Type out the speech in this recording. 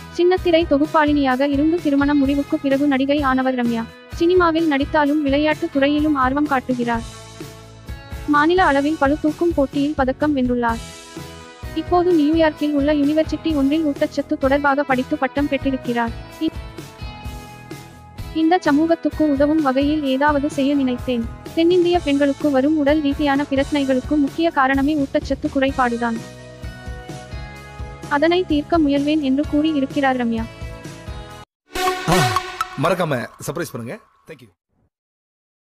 சின்னத்திரை தொகுப்பாளினியாக இருந்து திருமணம் முடிவுக்கு பிறகு நடிகை ஆனவர் ரம்யா சினிமாவில் நடித்தாலும் விளையாட்டு துறையிலும் ஆர்வம் காட்டுகிறார் மாநில அளவில் பளு தூக்கும் போட்டியில் பதக்கம் வென்றுள்ளார் இப்போது நியூயார்க்கில் உள்ள யுனிவர்சிட்டி ஒன்றில் ஊட்டச்சத்து தொடர்பாக படித்து பட்டம் பெற்றிருக்கிறார் இ- இந்த சமூகத்துக்கு உதவும் வகையில் ஏதாவது செய்ய நினைத்தேன் தென்னிந்திய பெண்களுக்கு வரும் உடல் ரீதியான பிரச்சனைகளுக்கு முக்கிய காரணமே ஊட்டச்சத்து குறைபாடுதான் அதனை தீர்க்க முயல்வேன் என்று கூறி இருக்கிறார் ரம்யா மறக்காம சர்ப்ரைஸ் பண்ணுங்க தேங்க்யூ